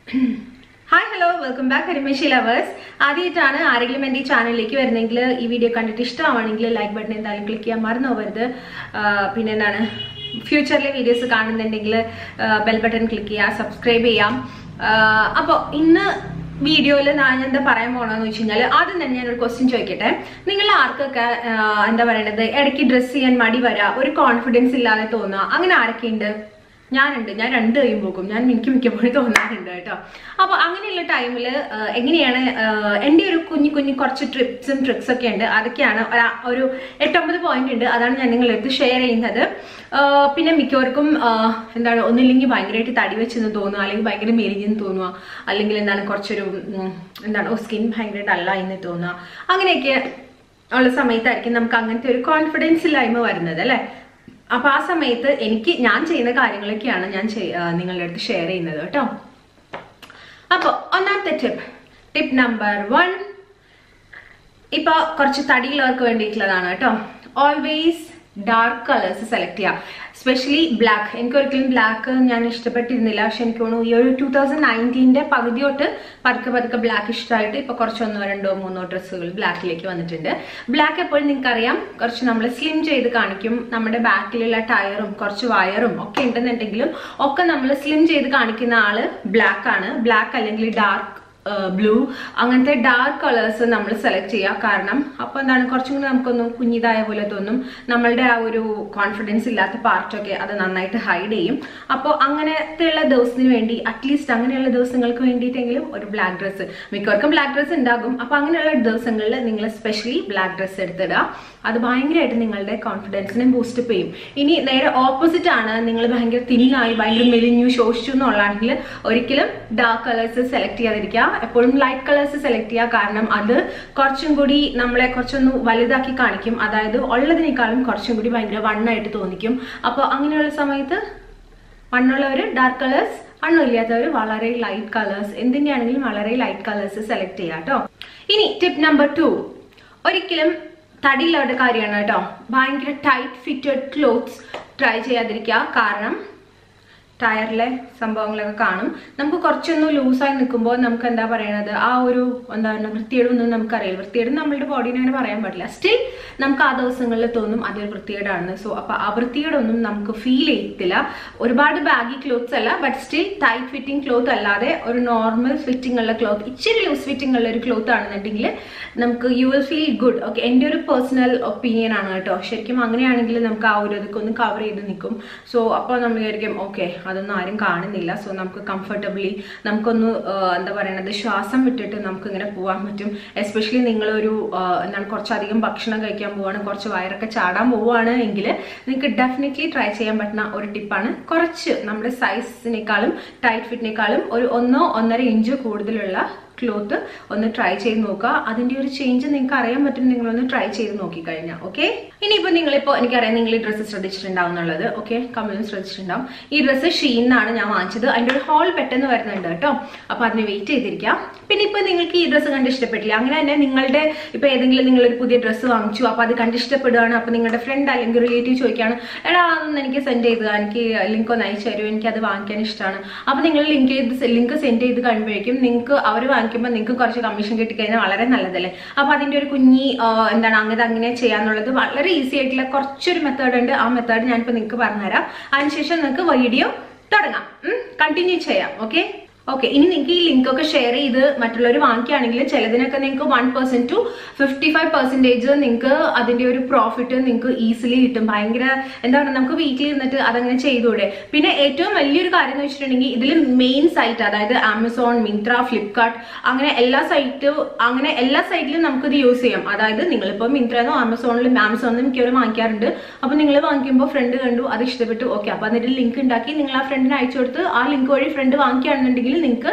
Hi hello welcome back ഹരിമേശി lovers ആദ്യമായിട്ടാണ് ആരെങ്കിലും എൻ്റെ ഈ ചാനലിലേക്ക് വരുന്നെങ്കിൽ ഈ വീഡിയോ കണ്ടിട്ട് ഇഷ്ടമാണെങ്കിൽ ലൈക്ക് ബട്ടൺ എന്തായാലും ക്ലിക്ക് ചെയ്യാൻ മറന്നു പോകരുത് ആ, പിന്നെ എന്താണ് ഫ്യൂച്ചറിലെ വീഡിയോസ് കാണുന്നുണ്ടെങ്കിൽ ബെൽ ബട്ടൺ ക്ലിക്ക് ചെയ്യുക സബ്സ്ക്രൈബ് ചെയ്യാം അപ്പോൾ ഇന്ന് വീഡിയോയിൽ ഞാൻ എന്താ പറയാൻ പോകണമെന്ന് വെച്ച് കഴിഞ്ഞാൽ ആദ്യം തന്നെ ഞാനൊരു ക്വസ്റ്റ്യൻ ചോദിക്കട്ടെ നിങ്ങൾ ആർക്കൊക്കെ ആ, എന്താ പറയണത് ഇടയ്ക്ക് ഡ്രസ്സ് ചെയ്യാൻ മടി വരാ ഒരു കോൺഫിഡൻസ് ഇല്ലാതെ തോന്നുക അങ്ങനെ ആരൊക്കെയുണ്ട് ഞാനുണ്ട് ഞാൻ രണ്ട് കൈയും പോക്കും ഞാൻ എനിക്ക് മിക്കപ്പോഴും തോന്നാറുണ്ട് കേട്ടോ അപ്പൊ അങ്ങനെയുള്ള ടൈമിൽ എങ്ങനെയാണ് ആഹ് എൻ്റെ ഒരു കുഞ്ഞു കുഞ്ഞു കുറച്ച് ട്രിപ്സും ട്രിക്സ് ഒക്കെ ഉണ്ട് അതൊക്കെയാണ് ഒര- ഒരു എട്ടൊമ്പത് പോയിന്റ് ഉണ്ട് അതാണ് ഞാൻ നിങ്ങളുടെ അടുത്ത് ഷെയർ ചെയ്യുന്നത് ആഹ് പിന്നെ മിക്കവർക്കും ആഹ് എന്താണ് ഒന്നില്ലെങ്കിൽ ഭയങ്കരമായിട്ട് തടി വെച്ചെന്ന് തോന്നുക അല്ലെങ്കിൽ ഭയങ്കര മെലിഞ്ഞെന്ന് തോന്നുക അല്ലെങ്കിൽ എന്താണ് കുറച്ചൊരു ഉം, എന്താണ് ഓ സ്കിൻ ഭയങ്കര ഡല്ല എന്ന് തോന്നുക അങ്ങനെയൊക്കെ ഉള്ള സമയത്തായിരിക്കും നമുക്ക് അങ്ങനത്തെ ഒരു കോൺഫിഡൻസ് ഇല്ലായ്മ വരുന്നത് അല്ലേ അപ്പൊ ആ സമയത്ത് എനിക്ക് ഞാൻ ചെയ്യുന്ന കാര്യങ്ങളൊക്കെയാണ് ഞാൻ ചെയ്- ആ, നിങ്ങളുടെ അടുത്ത് ഷെയർ ചെയ്യുന്നത് കേട്ടോ അപ്പോൾ ഒന്നാമത്തെ ടിപ്പ് ടിപ്പ് നമ്പർ വൺ ഇപ്പൊ കുറച്ച് തടിയുള്ളവർക്ക് വേണ്ടിയിട്ടുള്ളതാണ് കേട്ടോ ഓൾവേസ് ഡാർക്ക് കളേഴ്സ് സെലക്ട് ചെയ്യുക സ്പെഷ്യലി ബ്ലാക്ക് എനിക്ക് ഒരിക്കലും ബ്ലാക്ക് ഞാൻ ഇഷ്ടപ്പെട്ടിരുന്നില്ല പക്ഷെ എനിക്ക് തോന്നുന്നു ഈ ഒരു ടൂ തൗസൻഡ് നയൻറ്റീൻ്റെ പകുതി തൊട്ട് പതുക്കെ പതുക്കെ ബ്ലാക്ക് ഇഷ്ടമായിട്ട് ഇപ്പൊ കുറച്ചൊന്നോ രണ്ടോ മൂന്നോ ഡ്രസ്സുകൾ ബ്ലാക്കിലേക്ക് വന്നിട്ടുണ്ട് ബ്ലാക്ക് എപ്പോഴും നിങ്ങൾക്കറിയാം കുറച്ച് നമ്മൾ സ്ലിം ചെയ്ത് കാണിക്കും നമ്മുടെ ബാക്കിലുള്ള ടയറും കുറച്ച് വയറും ഒക്കെ ഉണ്ടെന്നുണ്ടെങ്കിലും ഒക്കെ നമ്മൾ സ്ലിം ചെയ്ത് കാണിക്കുന്ന ആള് ബ്ലാക്ക് ആണ് ബ്ലാക്ക് അല്ലെങ്കിൽ ഡാർക്ക് ബ്ലൂ അങ്ങനത്തെ ഡാർക്ക് കളേഴ്സ് നമ്മൾ സെലക്ട് ചെയ്യുക കാരണം അപ്പോൾ എന്താണ് കുറച്ചും കൂടി നമുക്കൊന്ന് കുഞ്ഞിതായ പോലെ തോന്നും നമ്മളുടെ ആ ഒരു കോൺഫിഡൻസ് ഇല്ലാത്ത പാർട്ടൊക്കെ അത് നന്നായിട്ട് ഹൈഡ് ചെയ്യും അപ്പോൾ അങ്ങനത്തെയുള്ള ദിവസത്തിന് വേണ്ടി അറ്റ്ലീസ്റ്റ് അങ്ങനെയുള്ള ദിവസങ്ങൾക്ക് വേണ്ടിയിട്ടെങ്കിലും ഒരു ബ്ലാക്ക് ഡ്രസ്സ് മിക്കവർക്കും ബ്ലാക്ക് ഡ്രസ്സ് ഉണ്ടാകും അപ്പോൾ അങ്ങനെയുള്ള ദിവസങ്ങളിൽ നിങ്ങൾ സ്പെഷ്യലി ബ്ലാക്ക് ഡ്രസ്സ് എടുത്തിടുക അത് ഭയങ്കരമായിട്ട് നിങ്ങളുടെ കോൺഫിഡൻസിനെ ബൂസ്റ്റപ്പ് ചെയ്യും ഇനി നേരെ ഓപ്പോസിറ്റ് ആണ് നിങ്ങൾ ഭയങ്കര തിന്നായി ഭയങ്കര മെലിഞ്ഞു ശോഷിച്ചു എന്നുള്ളതാണെങ്കിൽ ഒരിക്കലും ഡാർക്ക് കളേഴ്സ് സെലക്ട് ചെയ്യാതിരിക്കുക എപ്പോഴും ലൈറ്റ് കളേഴ്സ് സെലക്ട് ചെയ്യുക കാരണം അത് കുറച്ചും കൂടി നമ്മളെ കുറച്ചൊന്ന് വലുതാക്കി കാണിക്കും അതായത് ഉള്ളതിനേക്കാളും കുറച്ചും കൂടി ഭയങ്കര വണ്ണായിട്ട് തോന്നിക്കും അപ്പോൾ അങ്ങനെയുള്ള സമയത്ത് വണ്ണുള്ളവർ ഡാർക്ക് കളേഴ്സ് വണ്ണമില്ലാത്തവർ വളരെ ലൈറ്റ് കളേഴ്സ് എന്തിൻ്റെയാണെങ്കിലും വളരെ ലൈറ്റ് കളേഴ്സ് സെലക്ട് ചെയ്യുക കേട്ടോ ഇനി ടിപ്പ് നമ്പർ ടു ഒരിക്കലും തടിയുള്ളവരുടെ കാര്യമാണ് കേട്ടോ ഭയങ്കര ടൈറ്റ് ഫിറ്റഡ് ക്ലോത്ത്സ് ട്രൈ ചെയ്യാതിരിക്കുക കാരണം ടയറിലെ സംഭവങ്ങളൊക്കെ കാണും നമുക്ക് കുറച്ചൊന്ന് ലൂസായി നിൽക്കുമ്പോൾ നമുക്ക് എന്താ പറയണത് ആ ഒരു എന്താ പറയുക വൃത്തികേടൊന്നും നമുക്കറിയില്ല വൃത്തികേട് നമ്മളുടെ ബോഡീനെ അങ്ങനെ പറയാൻ പറ്റില്ല സ്റ്റിൽ നമുക്ക് ആ ദിവസങ്ങളിൽ തോന്നും അതൊരു വൃത്തികേടാണ് സോ അപ്പൊ ആ വൃത്തികേടൊന്നും നമുക്ക് ഫീൽ ചെയ്യത്തില്ല ഒരുപാട് ബാഗി ക്ലോത്ത്സ് അല്ല but still tight fitting cloth അല്ലാതെ ഒരു നോർമൽ ഫിറ്റിംഗ് ഉള്ള ക്ലോത്ത് ഇച്ചിരി ലൂസ് ഫിറ്റിംഗ് ഉള്ള ഒരു ക്ലോത്ത് ആണെന്നുണ്ടെങ്കിൽ നമുക്ക് you will feel good okay എൻ്റെ ഒരു പേഴ്സണൽ ഒപ്പീനിയൻ ആണ് കേട്ടോ ശരിക്കും അങ്ങനെയാണെങ്കിൽ നമുക്ക് ആ ഒരു ഇതൊക്കെ ഒന്ന് കവർ ചെയ്ത് നിൽക്കും സോ അപ്പോൾ നമ്മൾ വിചാരിക്കും ഓക്കെ അതൊന്നും ആരും കാണുന്നില്ല സോ നമുക്ക് കംഫർട്ടബിളി നമുക്കൊന്ന് ആ, എന്താ പറയണത് ശ്വാസം വിട്ടിട്ട് നമുക്ക് ഇങ്ങനെ പോകാൻ പറ്റും എസ്പെഷ്യലി നിങ്ങളൊരു ആ, എന്താണ് കുറച്ചധികം ഭക്ഷണം കഴിക്കാൻ പോവാണ് കുറച്ച് വയറൊക്കെ ചാടാൻ പോവുകയാണ് എങ്കിൽ നിങ്ങൾക്ക് ഡെഫിനറ്റ്ലി ട്രൈ ചെയ്യാൻ പറ്റുന്ന ഒരു ടിപ്പാണ് കുറച്ച് നമ്മുടെ സൈസിനേക്കാളും ടൈറ്റ് ഫിറ്റിനേക്കാളും ഒരു ഒന്നോ ഒന്നര ഇഞ്ച് കൂടുതലുള്ള ക്ലോത്ത് ഒന്ന് ട്രൈ ചെയ്ത് നോക്കുക അതിന്റെ ഒരു ചേഞ്ച് നിങ്ങൾക്ക് അറിയാൻ പറ്റും നിങ്ങളൊന്ന് ട്രൈ ചെയ്ത് നോക്കിക്കഴിഞ്ഞാൽ ഓക്കെ ഇനിയിപ്പോൾ നിങ്ങളിപ്പോൾ എനിക്കറിയാം നിങ്ങൾ ഈ ഡ്രസ്സ് ശ്രദ്ധിച്ചിട്ടുണ്ടാവും എന്നുള്ളത് ഓക്കെ കമ്മലും ശ്രദ്ധിച്ചിട്ടുണ്ടാവും ഈ ഡ്രസ്സ് ഷീന്നാണ് ഞാൻ വാങ്ങിച്ചത് അതിൻ്റെ ഒരു ഹോൾ പെട്ടെന്ന് വരുന്നുണ്ട് കേട്ടോ അപ്പോൾ അതിന് വെയിറ്റ് ചെയ്തിരിക്കാം പിന്നെ ഇപ്പോൾ നിങ്ങൾക്ക് ഈ ഡ്രസ്സ് കണ്ട് ഇഷ്ടപ്പെട്ടില്ല അങ്ങനെ തന്നെ നിങ്ങളുടെ ഇപ്പോൾ ഏതെങ്കിലും നിങ്ങളൊരു പുതിയ ഡ്രസ്സ് വാങ്ങിച്ചു അപ്പോൾ അത് കണ്ട് ഇഷ്ടപ്പെടുകയാണ് അപ്പോൾ നിങ്ങളുടെ ഫ്രണ്ട് അല്ലെങ്കിൽ റിലേറ്റീവ് ചോദിക്കുകയാണ് എടാ അതൊന്ന് എനിക്ക് സെൻഡ് ചെയ്ത് താ, എനിക്ക് ലിങ്ക് ഒന്ന് അയച്ചു തരുമോ എനിക്ക് അത് വാങ്ങിക്കാൻ ഇഷ്ടമാണ് അപ്പോൾ നിങ്ങൾ ലിങ്ക് ചെയ്ത് ലിങ്ക് സെൻഡ് ചെയ്ത് കഴിയുമ്പോഴേക്കും നിങ്ങൾക്ക് അവർ വാങ്ങിക്കുമ്പോൾ നിങ്ങൾക്ക് കുറച്ച് കമ്മീഷൻ കിട്ടിക്കഴിഞ്ഞാൽ വളരെ നല്ലതല്ലേ അപ്പോൾ അതിൻ്റെ ഒരു കുഞ്ഞി ആ, എന്താണ് അങ്ങനെ അങ്ങനെ ചെയ്യാന്നുള്ളത് വളരെ ഈസി ആയിട്ടുള്ള കുറച്ചൊരു മെത്തേഡ് ഉണ്ട് ആ മെത്തേഡ് ഞാനിപ്പോൾ നിങ്ങൾക്ക് പറഞ്ഞുതരാം അതിനുശേഷം നിങ്ങൾക്ക് വീഡിയോ തുടങ്ങാം കണ്ടിന്യൂ ചെയ്യാം ഓക്കെ ഓക്കെ ഇനി നിങ്ങൾക്ക് ഈ ലിങ്ക് ഒക്കെ ഷെയർ ചെയ്ത് മറ്റുള്ളവർ വാങ്ങിക്കുകയാണെങ്കിൽ ചിലതിനൊക്കെ നിങ്ങൾക്ക് one percent to fifty five percentage നിങ്ങൾക്ക് അതിന്റെ ഒരു പ്രോഫിറ്റ് നിങ്ങൾക്ക് ഈസിലി കിട്ടും ഭയങ്കര എന്താ പറയുക നമുക്ക് വീട്ടിൽ ഇരുന്നിട്ട് അതങ്ങനെ ചെയ്തൂടെ പിന്നെ ഏറ്റവും വലിയൊരു കാര്യം എന്ന് വെച്ചിട്ടുണ്ടെങ്കിൽ ഇതിൽ മെയിൻ സൈറ്റ് അതായത് ആമസോൺ മിന്ത്ര ഫ്ലിപ്കാർട്ട് അങ്ങനെ എല്ലാ സൈറ്റ് അങ്ങനെ എല്ലാ സൈറ്റിലും നമുക്കിത് യൂസ് ചെയ്യാം അതായത് നിങ്ങളിപ്പോൾ മിന്ത്രന്നോ ആമസോണിലും ആമസോണിലും മിക്കവരും വാങ്ങിക്കാറുണ്ട് അപ്പോൾ നിങ്ങൾ വാങ്ങിക്കുമ്പോൾ ഫ്രണ്ട് കണ്ടു അത് ഇഷ്ടപ്പെട്ടു ഓക്കെ അപ്പോൾ അതിന്റെ ലിങ്ക് ഉണ്ടാക്കി നിങ്ങൾ ആ ഫ്രണ്ടിന് അയച്ചു കൊടുത്ത് ആ ലിങ്ക് വഴി ഫ്രണ്ട് വാങ്ങിക്കുകയാണെന്നുണ്ടെങ്കിൽ നിങ്ങൾക്ക്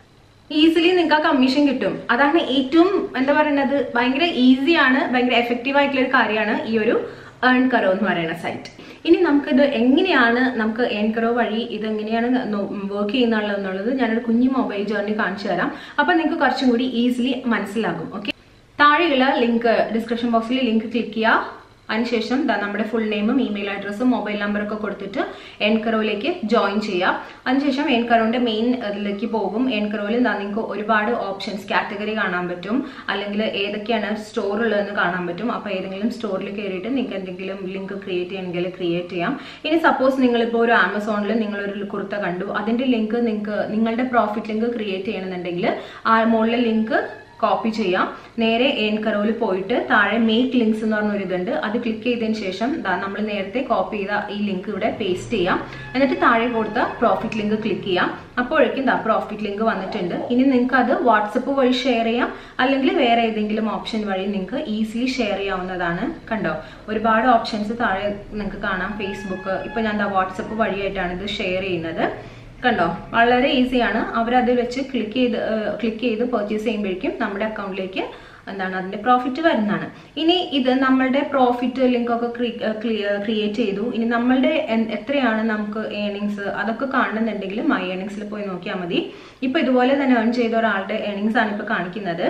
ഈസിലി നിങ്ങൾക്ക് ആ കമ്മീഷൻ കിട്ടും അതാണ് ഏറ്റവും എന്താ പറയുന്നത് ഭയങ്കര ഈസിയാണ് ഭയങ്കര എഫക്റ്റീവ് ആയിട്ടുള്ള ഒരു കാര്യമാണ് ഈ ഒരു ഏൺ കറോ എന്ന് പറയുന്ന സൈറ്റ് ഇനി നമുക്കിത് എങ്ങനെയാണ് നമുക്ക് ഏൺ കറോ വഴി ഇത് എങ്ങനെയാണ് വർക്ക് ചെയ്യുന്നുള്ളത് എന്നുള്ളത് ഞാനൊരു കുഞ്ഞു മൊബൈൽ ജേർണി കാണിച്ചു തരാം അപ്പൊ നിങ്ങൾക്ക് കുറച്ചും കൂടി ഈസിലി മനസ്സിലാകും ഓക്കെ താഴെയുള്ള ലിങ്ക് ഡിസ്ക്രിപ്ഷൻ ബോക്സിൽ ലിങ്ക് ക്ലിക്ക് ചെയ്യുക അതിനുശേഷം ദാ നമ്മുടെ ഫുൾ നെയിമും ഇമെയിൽ അഡ്രസ്സും മൊബൈൽ നമ്പറൊക്കെ കൊടുത്തിട്ട് എൻകറോയിലേക്ക് ജോയിൻ ചെയ്യാം അതിനുശേഷം എൻകറോന്റെ മെയിൻ ഇതിലേക്ക് പോകും എൻകറോയിൽ എന്താ നിങ്ങൾക്ക് ഒരുപാട് ഓപ്ഷൻസ് കാറ്റഗറി കാണാൻ പറ്റും അല്ലെങ്കിൽ ഏതൊക്കെയാണ് സ്റ്റോർ ഉള്ളതെന്ന് കാണാൻ പറ്റും അപ്പോൾ ഏതെങ്കിലും സ്റ്റോറിൽ കയറിയിട്ട് നിങ്ങൾക്ക് എന്തെങ്കിലും ലിങ്ക് ക്രിയേറ്റ് ചെയ്യണമെങ്കിൽ ക്രിയേറ്റ് ചെയ്യാം ഇനി സപ്പോസ് നിങ്ങളിപ്പോൾ ഒരു ആമസോണിൽ നിങ്ങളൊരു കുർത്ത കണ്ടു അതിന്റെ ലിങ്ക് നിങ്ങൾക്ക് നിങ്ങളുടെ പ്രോഫിറ്റ് ലിങ്ക് ക്രിയേറ്റ് ചെയ്യണമെന്നുണ്ടെങ്കിൽ ആ മുകളിലെ ലിങ്ക് കോപ്പി ചെയ്യാം നേരെ ഏൻ കറോയിൽ പോയിട്ട് താഴെ മേക്ക് ലിങ്ക്സ് എന്ന് പറഞ്ഞൊരു ഇതുണ്ട് അത് ക്ലിക്ക് ചെയ്തതിന് ശേഷം നമ്മൾ നേരത്തെ കോപ്പി ചെയ്ത ഈ ലിങ്ക് ഇവിടെ പേസ്റ്റ് ചെയ്യാം എന്നിട്ട് താഴെ കൊടുത്ത പ്രോഫിറ്റ് ലിങ്ക് ക്ലിക്ക് ചെയ്യാം അപ്പോഴേക്കും ദാ പ്രോഫിറ്റ് ലിങ്ക് വന്നിട്ടുണ്ട് ഇനി നിങ്ങൾക്ക് അത് വാട്സപ്പ് വഴി ഷെയർ ചെയ്യാം അല്ലെങ്കിൽ വേറെ ഏതെങ്കിലും ഓപ്ഷൻ വഴി നിങ്ങൾക്ക് ഈസിലി ഷെയർ ചെയ്യാവുന്നതാണ് കണ്ടോ ഒരുപാട് ഓപ്ഷൻസ് താഴെ നിങ്ങൾക്ക് കാണാം ഫേസ്ബുക്ക് ഇപ്പൊ ഞാൻ ദാ വാട്സപ്പ് വഴിയായിട്ടാണ് ഇത് ഷെയർ ചെയ്യുന്നത് കണ്ടോ വളരെ ഈസിയാണ് അവരത് വെച്ച് ക്ലിക്ക് ചെയ്ത് ക്ലിക്ക് ചെയ്ത് പർച്ചേസ് ചെയ്യുമ്പോഴേക്കും നമ്മുടെ അക്കൗണ്ടിലേക്ക് എന്താണ് അതിന്റെ പ്രോഫിറ്റ് വരുന്നതാണ് ഇനി ഇത് നമ്മളുടെ പ്രോഫിറ്റ് ലിങ്ക് ഒക്കെ ക്രിയേറ്റ് ചെയ്തു ഇനി നമ്മളുടെ എൻ- എത്രയാണ് നമുക്ക് ഏണിങ്സ് അതൊക്കെ കാണുന്നുണ്ടെങ്കിൽ മൈ ഏണിങ്സിൽ പോയി നോക്കിയാൽ മതി ഇപ്പൊ ഇതുപോലെ തന്നെ ഏൺ ചെയ്ത ഒരാളുടെ ഏണിങ്സ് ആണ് ഇപ്പൊ കാണിക്കുന്നത്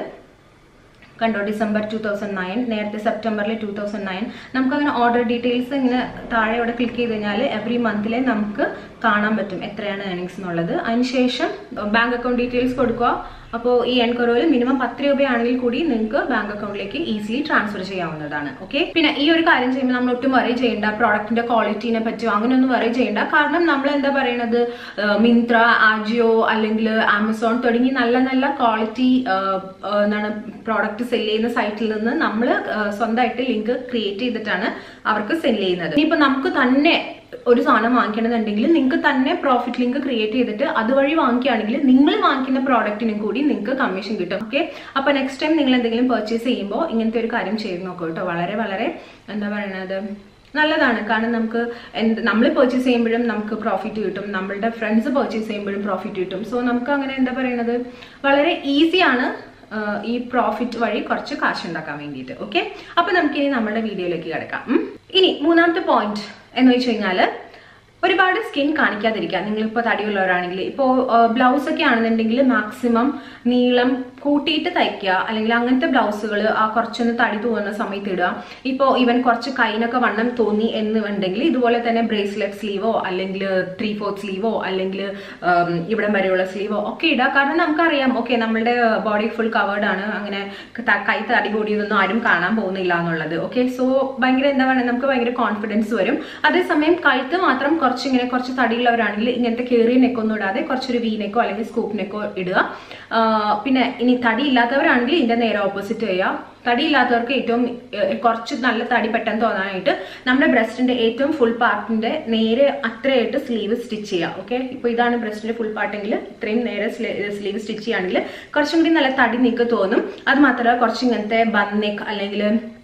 കണ്ടോ ഡിസംബർ ടൂ തൗസൻഡ് നയൻ നേരത്തെ സെപ്റ്റംബറിൽ ടൂ തൗസൻഡ് നയൻ നമുക്ക് അങ്ങനെ ഓർഡർ ഡീറ്റെയിൽസ് ഇങ്ങനെ താഴെ ഇവിടെ ക്ലിക്ക് ചെയ്ത് കഴിഞ്ഞാൽ എവറി മന്തിലെ നമുക്ക് കാണാൻ പറ്റും എത്രയാണ് ഏണിങ്സ് എന്നുള്ളത് അതിനുശേഷം ബാങ്ക് അക്കൗണ്ട് ഡീറ്റെയിൽസ് കൊടുക്കുക അപ്പോൾ ഈ എൻക്വയറിയിൽ മിനിമം പത്ത് രൂപയാണെങ്കിൽ കൂടി നിങ്ങൾക്ക് ബാങ്ക് അക്കൗണ്ടിലേക്ക് ഈസിലി ട്രാൻസ്ഫർ ചെയ്യാവുന്നതാണ് ഓക്കെ പിന്നെ ഈ ഒരു കാര്യം ചെയ്യുമ്പോൾ നമ്മൾ ഒട്ടും വറി ചെയ്യേണ്ട പ്രോഡക്റ്റിന്റെ ക്വാളിറ്റീനെ പറ്റിയോ അങ്ങനെയൊന്നും വറി ചെയ്യേണ്ട കാരണം നമ്മൾ എന്താ പറയുന്നത് മിന്ത്ര ആജിയോ അല്ലെങ്കിൽ ആമസോൺ തുടങ്ങി നല്ല നല്ല ക്വാളിറ്റി എന്താണ് പ്രോഡക്റ്റ് സെല് ചെയ്യുന്ന സൈറ്റിൽ നിന്ന് നമ്മൾ സ്വന്തമായിട്ട് ലിങ്ക് ക്രിയേറ്റ് ചെയ്തിട്ടാണ് അവർക്ക് സെല് ചെയ്യുന്നത് ഇനിയിപ്പോൾ നമുക്ക് തന്നെ ഒരു സാധനം വാങ്ങിക്കണമെന്നുണ്ടെങ്കിൽ നിങ്ങൾക്ക് തന്നെ പ്രോഫിറ്റ് ലിങ്ക് ക്രിയേറ്റ് ചെയ്തിട്ട് അതുവഴി വാങ്ങിക്കുകയാണെങ്കിൽ നിങ്ങൾ വാങ്ങിക്കുന്ന പ്രോഡക്റ്റിനും കൂടി നിങ്ങൾക്ക് കമ്മീഷൻ കിട്ടും ഓക്കെ അപ്പൊ നെക്സ്റ്റ് ടൈം നിങ്ങൾ എന്തെങ്കിലും പർച്ചേസ് ചെയ്യുമ്പോൾ ഇങ്ങനത്തെ ഒരു കാര്യം ചെയ്ത് നോക്കൂ കേട്ടോ വളരെ വളരെ എന്താ പറയണത് നല്ലതാണ് കാരണം നമുക്ക് എന്ത് നമ്മൾ പർച്ചേസ് ചെയ്യുമ്പോഴും നമുക്ക് പ്രോഫിറ്റ് കിട്ടും നമ്മളുടെ ഫ്രണ്ട്സ് പർച്ചേസ് ചെയ്യുമ്പോഴും പ്രോഫിറ്റ് കിട്ടും സോ നമുക്ക് അങ്ങനെ എന്താ പറയുന്നത് വളരെ ഈസിയാണ് ആഹ് ഈ പ്രോഫിറ്റ് വഴി കുറച്ച് കാശ് ഉണ്ടാക്കാൻ വേണ്ടിയിട്ട് ഓക്കെ അപ്പൊ നമുക്ക് ഇനി നമ്മുടെ വീഡിയോയിലേക്ക് കിടക്കാം ഉം. ഇനി മൂന്നാമത്തെ പോയിന്റ് എന്ന് വെച്ച് കഴിഞ്ഞാല് ഒരുപാട് സ്കിൻ കാണിക്കാതിരിക്കുക നിങ്ങളിപ്പോൾ തടിയുള്ളവരാണെങ്കിൽ ഇപ്പോൾ ബ്ലൗസ് ഒക്കെ ആണെന്നുണ്ടെങ്കിൽ മാക്സിമം നീളം കൂട്ടിയിട്ട് തയ്ക്കുക അല്ലെങ്കിൽ അങ്ങനത്തെ ബ്ലൗസുകൾ ആ കുറച്ചൊന്ന് തടി തോന്നുന്ന സമയത്ത് ഇടുക ഇപ്പോൾ ഈവൻ കുറച്ച് കൈനൊക്കെ വണ്ണം തോന്നി എന്ന് ഉണ്ടെങ്കിൽ ഇതുപോലെ തന്നെ ബ്രേസ്ലെറ്റ് സ്ലീവോ അല്ലെങ്കിൽ ത്രീ ഫോർത്ത് സ്ലീവോ അല്ലെങ്കിൽ ഉം, ഇവിടം വരെയുള്ള സ്ലീവോ ഒക്കെ ഇടുക കാരണം നമുക്കറിയാം ഓക്കെ നമ്മളുടെ ബോഡി ഫുൾ കവേർഡ് ആണ് അങ്ങനെ ത- കൈ തടി കൂടിയതൊന്നും ആരും കാണാൻ പോകുന്നില്ല എന്നുള്ളത് ഓക്കെ സോ ഭയങ്കര എന്താ പറയുക നമുക്ക് ഭയങ്കര കോൺഫിഡൻസ് വരും അതേസമയം കഴുത്ത് മാത്രം കുറച്ച് ഇങ്ങനെ കുറച്ച് തടിയുള്ളവരാണെങ്കിൽ ഇങ്ങനത്തെ കേറിയ നെക്കൊന്നും ഇടാതെ കുറച്ചൊരു വി നെക്കോ അല്ലെങ്കിൽ സ്കൂപ്പ് നെക്കോ ഇടുക ആ, പിന്നെ ഇനി തടി ഇല്ലാത്തവരാണെങ്കിൽ ഇതിന്റെ നേരെ ഓപ്പോസിറ്റ് ചെയ്യുക തടി ഇല്ലാത്തവർക്ക് ഏറ്റവും ഏഹ്, കുറച്ച് നല്ല തടി പെട്ടെന്ന് തോന്നാനായിട്ട് നമ്മുടെ ബ്രസ്റ്റിന്റെ ഏറ്റവും ഫുൾ പാർട്ടിന്റെ നേരെ അത്രയായിട്ട് സ്ലീവ് സ്റ്റിച്ച് ചെയ്യുക ഓക്കെ ഇപ്പൊ ഇതാണ് ബ്രസ്റ്റിന്റെ ഫുൾ പാർട്ടെങ്കിൽ ഇത്രയും നേരെ സ്ലീവ് സ്റ്റിച്ച് ചെയ്യുകയാണെങ്കിൽ കുറച്ചും കൂടി നല്ല തടി നിൽക്ക് തോന്നും അത് മാത്രമല്ല കുറച്ച് ഇങ്ങനത്തെ ബൺ നെക്ക് അല്ലെങ്കിൽ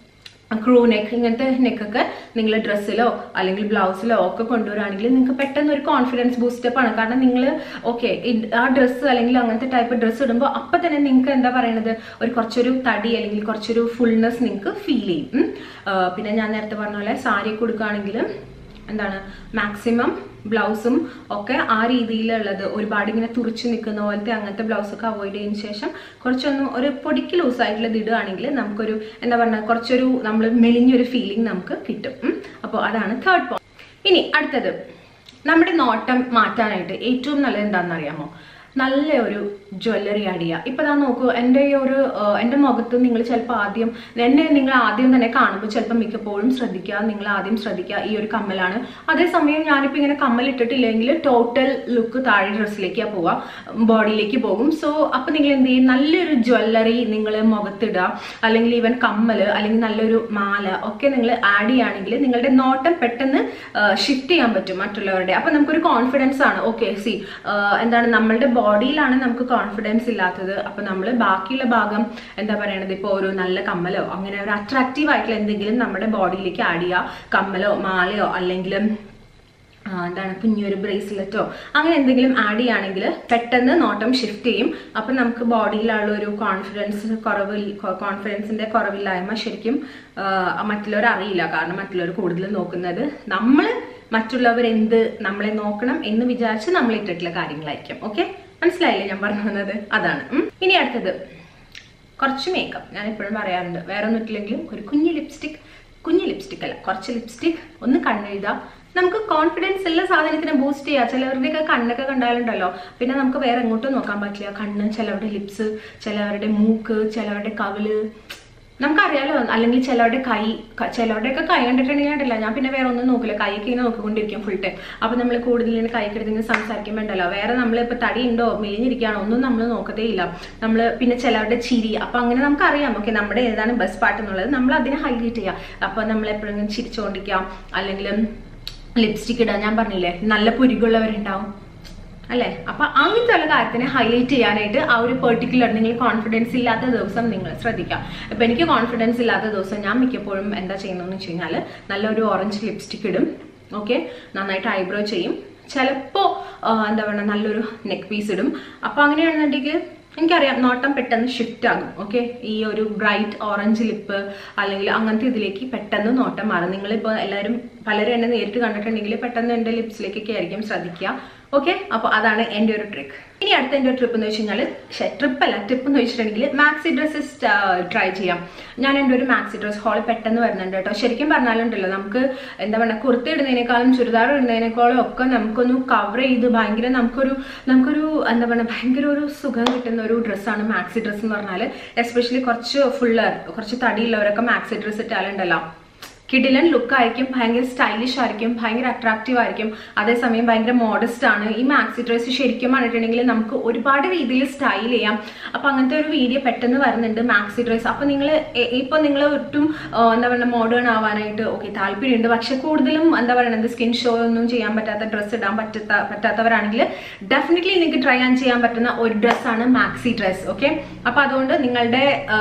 ക്രൂ നെക്ക് ഇങ്ങനത്തെ നെക്കൊക്കെ നിങ്ങൾ ഡ്രസ്സിലോ അല്ലെങ്കിൽ ബ്ലൗസിലോ ഒക്കെ കൊണ്ടുവരാണെങ്കിൽ നിങ്ങൾക്ക് പെട്ടെന്ന് ഒരു കോൺഫിഡൻസ് ബൂസ്റ്റപ്പ് ആണ് കാരണം നിങ്ങൾ ഓക്കെ ആ ഡ്രസ്സ് അല്ലെങ്കിൽ അങ്ങനത്തെ ടൈപ്പ് ഡ്രസ്സ് ഇടുമ്പോൾ അപ്പം തന്നെ നിങ്ങൾക്ക് എന്താ പറയുന്നത് ഒരു കുറച്ചൊരു തടി അല്ലെങ്കിൽ കുറച്ചൊരു ഫുൾനെസ് നിങ്ങൾക്ക് ഫീൽ ചെയ്യും ഉം. ആ, പിന്നെ ഞാൻ നേരത്തെ പറഞ്ഞ പോലെ സാരി കൊടുക്കുകയാണെങ്കിൽ എന്താണ് മാക്സിമം ബ്ലൗസും ഒക്കെ ആ രീതിയിലുള്ളത് ഒരുപാട് ഇങ്ങനെ തുറിച്ച് നിൽക്കുന്ന പോലത്തെ അങ്ങനത്തെ ബ്ലൗസൊക്കെ അവോയ്ഡ് ചെയ്തതിന് ശേഷം കുറച്ചൊന്നും ഒരു പൊടിക്ക് ലൂസായിട്ടുള്ളത് ഇടുകയാണെങ്കിൽ നമുക്കൊരു എന്താ പറയുക കുറച്ചൊരു നമ്മൾ മെലിഞ്ഞൊരു ഫീലിംഗ് നമുക്ക് കിട്ടും അപ്പോൾ അതാണ് തേർഡ് പോയിന്റ് ഇനി അടുത്തത് നമ്മുടെ നോട്ടം മാറ്റാനായിട്ട് ഏറ്റവും നല്ലത് എന്താണെന്ന് അറിയാമോ നല്ല ഒരു ജ്വല്ലറി ആഡ് ചെയ്യുക ഇപ്പൊ ഞാൻ നോക്കൂ എൻ്റെ ഈ ഒരു ആ, എൻ്റെ മുഖത്ത് നിങ്ങൾ ചിലപ്പോൾ ആദ്യം എന്നെ നിങ്ങൾ ആദ്യം തന്നെ കാണുമ്പോൾ ചിലപ്പോൾ മിക്കപ്പോഴും ശ്രദ്ധിക്കുക നിങ്ങൾ ആദ്യം ശ്രദ്ധിക്കുക ഈ ഒരു കമ്മലാണ് അതേസമയം ഞാനിപ്പോൾ ഇങ്ങനെ കമ്മൽ ഇട്ടിട്ടില്ലെങ്കിൽ ടോട്ടൽ ലുക്ക് താഴെ ഡ്രസ്സിലേക്ക് പോവുക ബോഡിയിലേക്ക് പോകും സോ അപ്പോൾ നിങ്ങൾ എന്ത് ചെയ്യും നല്ലൊരു ജ്വല്ലറി നിങ്ങൾ മുഖത്തിടുക അല്ലെങ്കിൽ ഈവൻ കമ്മൽ അല്ലെങ്കിൽ നല്ലൊരു മാല ഒക്കെ നിങ്ങൾ ആഡ് ചെയ്യുകയാണെങ്കിൽ നിങ്ങളുടെ നോട്ടം പെട്ടെന്ന് ഷിഫ്റ്റ് ചെയ്യാൻ പറ്റും മറ്റുള്ളവരുടെ അപ്പൊ നമുക്കൊരു കോൺഫിഡൻസ് ആണ് ഓക്കെ സി എന്താണ് നമ്മളുടെ ബോഡിയിലാണ് നമുക്ക് കോൺഫിഡൻസ് ഇല്ലാത്തത് അപ്പൊ നമ്മൾ ബാക്കിയുള്ള ഭാഗം എന്താ പറയണത് ഇപ്പോൾ ഒരു നല്ല കമ്മലോ അങ്ങനെ ഒരു അട്രാക്റ്റീവ് ആയിട്ടുള്ള എന്തെങ്കിലും നമ്മുടെ ബോഡിയിലേക്ക് ആഡ് ചെയ്യുക കമ്മലോ മാലയോ അല്ലെങ്കിൽ ആ, എന്താണ് കുഞ്ഞൊരു ബ്രേസ്ലെറ്റോ അങ്ങനെ എന്തെങ്കിലും ആഡ് ചെയ്യുകയാണെങ്കിൽ പെട്ടെന്ന് നോട്ടം ഷിഫ്റ്റ് ചെയ്യും അപ്പം നമുക്ക് ബോഡിയിലുള്ള ഒരു കോൺഫിഡൻസ് കുറവ് കോൺഫിഡൻസിന്റെ കുറവില്ലായ്മ ശരിക്കും ആ, മറ്റുള്ളവർ അറിയില്ല കാരണം മറ്റുള്ളവർ കൂടുതൽ നോക്കുന്നത് നമ്മൾ മറ്റുള്ളവർ എന്ത് നമ്മളെ നോക്കണം എന്ന് വിചാരിച്ച് നമ്മൾ ഇട്ടിട്ടുള്ള കാര്യങ്ങളായിരിക്കും ഓക്കെ മനസ്സിലായില്ലേ ഞാൻ പറഞ്ഞു വന്നത് അതാണ് ഉം. ഇനി അടുത്തത് കുറച്ച് മേക്കപ്പ് ഞാൻ എപ്പോഴും പറയാറുണ്ട് വേറെ ഒന്നും ഇട്ടില്ലെങ്കിലും ഒരു കുഞ്ഞു ലിപ്സ്റ്റിക് കുഞ്ഞ് ലിപ്സ്റ്റിക് അല്ല കുറച്ച് ലിപ്സ്റ്റിക് ഒന്ന് കണ്ണെഴുതാം നമുക്ക് കോൺഫിഡൻസ് ഉള്ള സാധനത്തിനെ ബൂസ്റ്റ് ചെയ്യുക ചിലവരുടെയൊക്കെ കണ്ണൊക്കെ കണ്ടാലുണ്ടല്ലോ പിന്നെ നമുക്ക് വേറെ എങ്ങോട്ടും നോക്കാൻ പറ്റില്ല കണ്ണ് ചിലവരുടെ ലിപ്സ് ചിലവരുടെ മൂക്ക് ചിലവരുടെ കവിള് നമുക്കറിയാലോ അല്ലെങ്കിൽ ചിലവരുടെ കൈ ക- ചിലവരുടെയൊക്കെ കൈ കണ്ടിട്ടുണ്ടെങ്കിൽ ഉണ്ടല്ലോ ഞാൻ പിന്നെ വേറെ ഒന്നും നോക്കില്ല കൈയൊക്കെ ഇങ്ങനെ നോക്കിക്കൊണ്ടിരിക്കും ഫുൾ ടൈം അപ്പൊ നമ്മൾ കൂടുതൽ ഇങ്ങനെ കൈക്ക് എടുത്തിങ്ങനെ സംസാരിക്കുമ്പോൾ ഉണ്ടല്ലോ വേറെ നമ്മൾ ഇപ്പൊ തടി ഉണ്ടോ മെലിഞ്ഞിരിക്കുകയാണോ ഒന്നും നമ്മൾ നോക്കത്തേ ഇല്ല നമ്മൾ പിന്നെ ചിലവരുടെ ചിരി അപ്പൊ അങ്ങനെ നമുക്കറിയാം ഓക്കെ നമ്മുടെ ഏതാണ് ബെസ്റ്റ് പാർട്ട് എന്നുള്ളത് നമ്മൾ അതിനെ ഹൈലൈറ്റ് ചെയ്യാം അപ്പൊ നമ്മൾ എപ്പോഴെങ്കിലും ചിരിച്ചുകൊണ്ടിരിക്കാം അല്ലെങ്കിൽ ലിപ്സ്റ്റിക് ഇടാൻ ഞാൻ പറഞ്ഞില്ലേ നല്ല പുരികുള്ളവരുണ്ടാവും അല്ലേ അപ്പൊ അങ്ങനത്തെ ഉള്ള കാര്യത്തിനെ ഹൈലൈറ്റ് ചെയ്യാനായിട്ട് ആ ഒരു പെർട്ടിക്കുലർ നിങ്ങൾ കോൺഫിഡൻസ് ഇല്ലാത്ത ദിവസം നിങ്ങൾ ശ്രദ്ധിക്കാം ഇപ്പൊ എനിക്ക് കോൺഫിഡൻസ് ഇല്ലാത്ത ദിവസം ഞാൻ മിക്കപ്പോഴും എന്താ ചെയ്യുന്നതെന്ന് വെച്ച് കഴിഞ്ഞാൽ നല്ലൊരു ഓറഞ്ച് ലിപ്സ്റ്റിക് ഇടും ഓക്കെ നന്നായിട്ട് ഐബ്രോ ചെയ്യും ചിലപ്പോ ആ, എന്താ പറയുക നല്ലൊരു നെക്ക് പീസ് ഇടും അപ്പൊ അങ്ങനെയാണെന്നുണ്ടെങ്കിൽ എനിക്കറിയാം നോട്ടം പെട്ടെന്ന് ഷിഫ്റ്റ് ആകും ഓക്കെ ഈ ഒരു ബ്രൈറ്റ് ഓറഞ്ച് ലിപ്പ് അല്ലെങ്കിൽ അങ്ങനത്തെ ഇതിലേക്ക് പെട്ടെന്ന് നോട്ടം മാറും നിങ്ങളിപ്പോൾ എല്ലാവരും പലരും എന്നെ നേരിട്ട് കണ്ടിട്ടുണ്ടെങ്കിൽ പെട്ടെന്ന് എൻ്റെ ലിപ്സിലേക്കൊക്കെ ആയിരിക്കും ശ്രദ്ധിക്കുക ഓക്കെ അപ്പോൾ അതാണ് എൻ്റെ ഒരു ട്രിക്ക് ഇനി അടുത്ത എൻ്റെ ഒരു ട്രിപ്പ് എന്ന് വെച്ച് കഴിഞ്ഞാൽ ട്രിപ്പ് അല്ല ട്രിപ്പ് എന്ന് വെച്ചിട്ടുണ്ടെങ്കിൽ മാക്സി ഡ്രസ്സസ് ട്രൈ ചെയ്യാം ഞാൻ എൻ്റെ ഒരു മാക്സി ഡ്രസ് ഹോൾ പെട്ടെന്ന് വരുന്നുണ്ട് കേട്ടോ ശരിക്കും പറഞ്ഞാലുണ്ടല്ലോ നമുക്ക് എന്താ പറയുക കുർത്തി ഇടുന്നതിനേക്കാളും ചുരിദാർ ഇടുന്നതിനേക്കാളും ഒക്കെ നമുക്കൊന്ന് കവർ ചെയ്ത് ഭയങ്കര നമുക്കൊരു നമുക്കൊരു എന്താ പറയുക ഭയങ്കര ഒരു സുഖം കിട്ടുന്ന ഒരു ഡ്രസ്സാണ് മാക്സി ഡ്രസ്സ് എന്ന് പറഞ്ഞാൽ എസ്പെഷ്യലി കുറച്ച് ഫുള്ളർ കുറച്ച് തടിയുള്ളവരൊക്കെ മാക്സി ഡ്രസ്സ് ഇട്ടാലുണ്ടല്ലോ കിഡിലൻ ലുക്ക് ആയിരിക്കും ഭയങ്കര സ്റ്റൈലിഷ് ആയിരിക്കും ഭയങ്കര അട്രാക്റ്റീവ് ആയിരിക്കും അതേസമയം ഭയങ്കര മോഡസ്റ്റ് ആണ് ഈ മാക്സി ഡ്രസ്സ് ശരിക്കും പറഞ്ഞിട്ടുണ്ടെങ്കിൽ നമുക്ക് ഒരുപാട് രീതിയിൽ സ്റ്റൈൽ ചെയ്യാം അപ്പൊ അങ്ങനത്തെ ഒരു വീഡിയോ പെട്ടെന്ന് വരുന്നുണ്ട് മാക്സി ഡ്രസ്സ് അപ്പൊ നിങ്ങൾ ഇപ്പൊ നിങ്ങൾ ഒട്ടും ആ, എന്താ പറയുക മോഡേൺ ആവാനായിട്ട് ഓക്കെ താല്പര്യമുണ്ട് പക്ഷെ കൂടുതലും എന്താ പറയുന്നത് സ്കിൻ ഷോ ഒന്നും ചെയ്യാൻ പറ്റാത്ത ഡ്രസ്സ് ഇടാൻ പറ്റാത്ത പറ്റാത്തവരാണെങ്കിൽ ഡെഫിനറ്റ്ലി നിങ്ങൾക്ക് ട്രൈ ആൻ ചെയ്യാൻ പറ്റുന്ന ഒരു ഡ്രസ്സാണ് മാക്സി ഡ്രസ് ഓക്കെ അപ്പൊ അതുകൊണ്ട് നിങ്ങളുടെ ആ,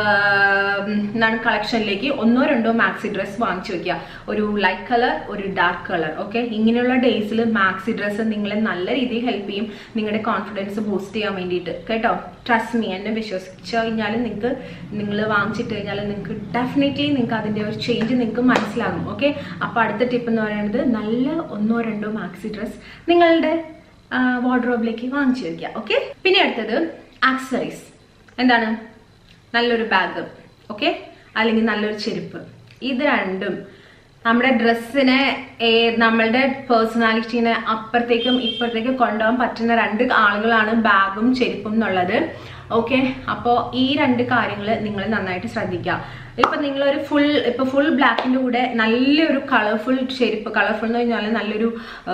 എന്താണ് കളക്ഷനിലേക്ക് ഒന്നോ രണ്ടോ മാക്സി ഡ്രസ് വാങ്ങിച്ചു വെക്കുക ഒരു ലൈറ്റ് കളർ ഒരു ഡാർക്ക് കളർ ഓക്കെ ഇങ്ങനെയുള്ള ഡേയ്സിൽ മാക്സി ഡ്രസ്സ് നിങ്ങളെ നല്ല രീതിയിൽ ഹെൽപ്പ് ചെയ്യും നിങ്ങളുടെ കോൺഫിഡൻസ് ബൂസ്റ്റ് ചെയ്യാൻ വേണ്ടിയിട്ട് കേട്ടോ ട്രസ്റ്റ് മീ എന്നെ വിശ്വസിച്ച് കഴിഞ്ഞാൽ നിങ്ങൾക്ക് നിങ്ങൾ വാങ്ങിച്ചിട്ട് കഴിഞ്ഞാൽ നിങ്ങൾക്ക് ഡെഫിനറ്റ്ലി നിങ്ങൾക്ക് അതിൻ്റെ ഒരു ചേഞ്ച് നിങ്ങൾക്ക് മനസ്സിലാകും ഓക്കെ അപ്പോൾ അടുത്ത ടിപ്പ് എന്ന് പറയുന്നത് നല്ല ഒന്നോ രണ്ടോ മാക്സി ഡ്രസ് നിങ്ങളുടെ വാർഡ്രോബിലേക്ക് വാങ്ങിച്ചു വെക്കുക ഓക്കെ പിന്നെ അടുത്തത് ആക്സറീസ് എന്താണ് നല്ലൊരു ബാഗ് ഓക്കെ അല്ലെങ്കിൽ നല്ലൊരു ചെരുപ്പ് ഇത് രണ്ടും നമ്മുടെ ഡ്രസ്സിനെ നമ്മളുടെ പേഴ്സണാലിറ്റീനെ അപ്പുറത്തേക്കും ഇപ്പുറത്തേക്കും കൊണ്ടുപോകാൻ പറ്റുന്ന രണ്ട് ആളുകളാണ് ബാഗും ചെരുപ്പും എന്നുള്ളത് ഓക്കെ അപ്പോൾ ഈ രണ്ട് കാര്യങ്ങൾ നിങ്ങൾ നന്നായിട്ട് ശ്രദ്ധിക്കുക ഇപ്പൊ നിങ്ങളൊരു ഫുൾ ഇപ്പൊ ഫുൾ ബ്ലാക്കിന്റെ കൂടെ നല്ലൊരു കളർഫുൾ ചെരുപ്പ് കളർഫുൾ എന്ന് പറഞ്ഞാൽ നല്ലൊരു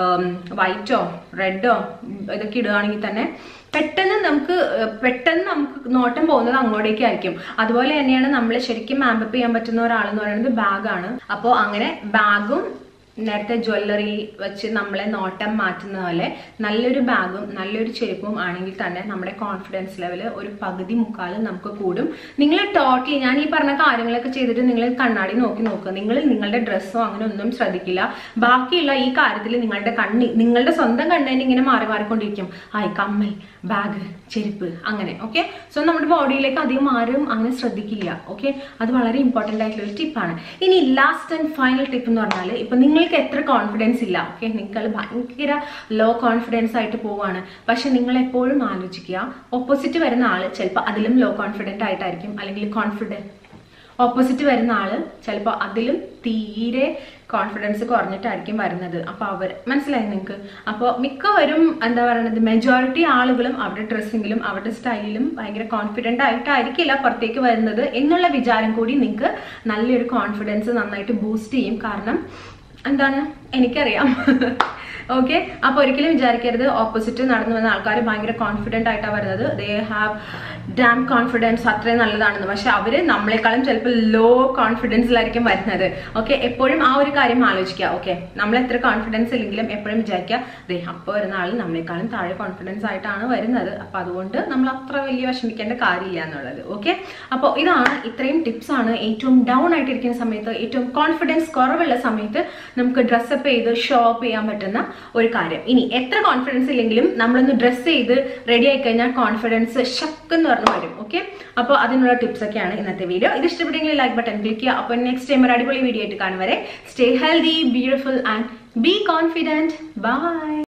വൈറ്റോ റെഡോ ഇതൊക്കെ ഇടുകയാണെങ്കിൽ തന്നെ പെട്ടെന്ന് നമുക്ക് ഏഹ്, പെട്ടെന്ന് നമുക്ക് നോട്ടം പോകുന്നത് അങ്ങോട്ടേക്കായിരിക്കും അതുപോലെ തന്നെയാണ് നമ്മൾ ശരിക്കും മാമ്പപ്പ് ചെയ്യാൻ പറ്റുന്ന ഒരാളെന്ന് പറയുന്നത് ബാഗാണ് അപ്പോൾ അങ്ങനെ ബാഗും നേരത്തെ ജ്വല്ലറി വെച്ച് നമ്മളെ നോട്ടം മാറ്റുന്ന പോലെ നല്ലൊരു ബാഗും നല്ലൊരു ചെരുപ്പും ആണെങ്കിൽ തന്നെ നമ്മുടെ കോൺഫിഡൻസ് ലെവൽ ഒരു പകുതി മുക്കാലും നമുക്ക് കൂടും നിങ്ങൾ ടോട്ടലി ഞാൻ ഈ പറഞ്ഞ കാര്യങ്ങളൊക്കെ ചെയ്തിട്ട് നിങ്ങൾ കണ്ണാടി നോക്കി നോക്കുക നിങ്ങൾ നിങ്ങളുടെ ഡ്രസ്സോ അങ്ങനെ ഒന്നും ശ്രദ്ധിക്കില്ല ബാക്കിയുള്ള ഈ കാര്യത്തിൽ നിങ്ങളുടെ കണ്ണി നിങ്ങളുടെ സ്വന്തം കണ്ണേനെ ഇങ്ങനെ മാറി മാറിക്കൊണ്ടിരിക്കും ഹായ് കമ്മൽ ബാഗ് ചെരുപ്പ് അങ്ങനെ ഓക്കെ സോ നമ്മുടെ ബോഡിയിലേക്ക് അധികം ആരും അങ്ങനെ ശ്രദ്ധിക്കില്ല ഓക്കെ അത് വളരെ ഇമ്പോർട്ടൻ്റ് ആയിട്ടുള്ള ഒരു ടിപ്പാണ് ഇനി ലാസ്റ്റ് ആൻഡ് ഫൈനൽ ടിപ്പ് എന്ന് പറഞ്ഞാൽ ഇപ്പൊ നിങ്ങൾക്ക് എത്ര കോൺഫിഡൻസ് ഇല്ല ഓക്കെ നിങ്ങൾ ഭയങ്കര ലോ കോൺഫിഡൻസ് ആയിട്ട് പോവാണ് പക്ഷെ നിങ്ങൾ എപ്പോഴും ആലോചിക്കുക ഓപ്പോസിറ്റ് വരുന്ന ആള് ചിലപ്പോൾ അതിലും ലോ കോൺഫിഡൻ്റ് ആയിട്ടായിരിക്കും അല്ലെങ്കിൽ കോൺഫിഡൻറ്റ് ഓപ്പോസിറ്റ് വരുന്ന ആള് ചിലപ്പോൾ അതിലും തീരെ കോൺഫിഡൻസ് കുറഞ്ഞിട്ടായിരിക്കും വരുന്നത് അപ്പൊ അവർ മനസ്സിലായി നിങ്ങൾക്ക് അപ്പോൾ മിക്കവരും എന്താ പറയുന്നത് മെജോറിറ്റി ആളുകളും അവരുടെ ഡ്രസ്സിങ്ങിലും അവരുടെ സ്റ്റൈലിലും ഭയങ്കര കോൺഫിഡൻ്റ് ആയിട്ടായിരിക്കില്ല പുറത്തേക്ക് വരുന്നത് എന്നുള്ള വിചാരം കൂടി നിങ്ങൾക്ക് നല്ലൊരു കോൺഫിഡൻസ് നന്നായിട്ട് ബൂസ്റ്റ് ചെയ്യും കാരണം എന്താണ് എനിക്കറിയാം ഓക്കെ അപ്പോൾ ഒരിക്കലും വിചാരിക്കരുത് ഓപ്പോസിറ്റ് നടന്നു വന്ന ആൾക്കാർ ഭയങ്കര കോൺഫിഡൻ്റ് ആയിട്ടാണ് വരുന്നത് ദേ ഹാവ് ഡാം കോൺഫിഡൻസ് അത്രയും നല്ലതാണെന്ന് പക്ഷെ അവർ നമ്മളെക്കാളും ചിലപ്പോൾ ലോ കോൺഫിഡൻസിലായിരിക്കും വരുന്നത് ഓക്കെ എപ്പോഴും ആ ഒരു കാര്യം ആലോചിക്കുക ഓക്കെ നമ്മൾ എത്ര കോൺഫിഡൻസ് ഇല്ലെങ്കിലും എപ്പോഴും വിചാരിക്കുക ദേ അപ്പോൾ വരുന്ന ആൾ നമ്മളെക്കാളും താഴെ കോൺഫിഡൻസ് ആയിട്ടാണ് വരുന്നത് അപ്പോൾ അതുകൊണ്ട് നമ്മൾ അത്ര വലിയ വിഷമിക്കേണ്ട കാര്യമില്ല എന്നുള്ളത് ഓക്കെ അപ്പോൾ ഇതാണ് ഇത്രയും ടിപ്സ് ആണ് ഏറ്റവും ഡൗൺ ആയിട്ടിരിക്കുന്ന സമയത്ത് ഏറ്റവും കോൺഫിഡൻസ് കുറവുള്ള സമയത്ത് നമുക്ക് ഡ്രസ്സപ്പ് ചെയ്ത് ഷോപ്പ് ചെയ്യാൻ പറ്റുന്ന ഒരു കാര്യം ഇനി എത്ര കോൺഫിഡൻസ് ഇല്ലെങ്കിലും നമ്മളൊന്ന് ഡ്രസ്സ് ചെയ്ത് റെഡി ആയി കഴിഞ്ഞാൽ കോൺഫിഡൻസ് ഷക്ക് എന്ന് പറഞ്ഞു വരും ഓക്കെ അപ്പോൾ അതിനുള്ള ടിപ്സ് ഒക്കെയാണ് ഇന്നത്തെ വീഡിയോ ഇത് ഇഷ്ടപ്പെട്ടെങ്കിൽ ലൈക്ക് ബട്ടൺ ക്ലിക്ക് ചെയ്യുക അപ്പോൾ നെക്സ്റ്റ് ടൈം ഒരു അടിപൊളി വീഡിയോ ആയിട്ട് കാണും വരെ stay healthy beautiful and be confident by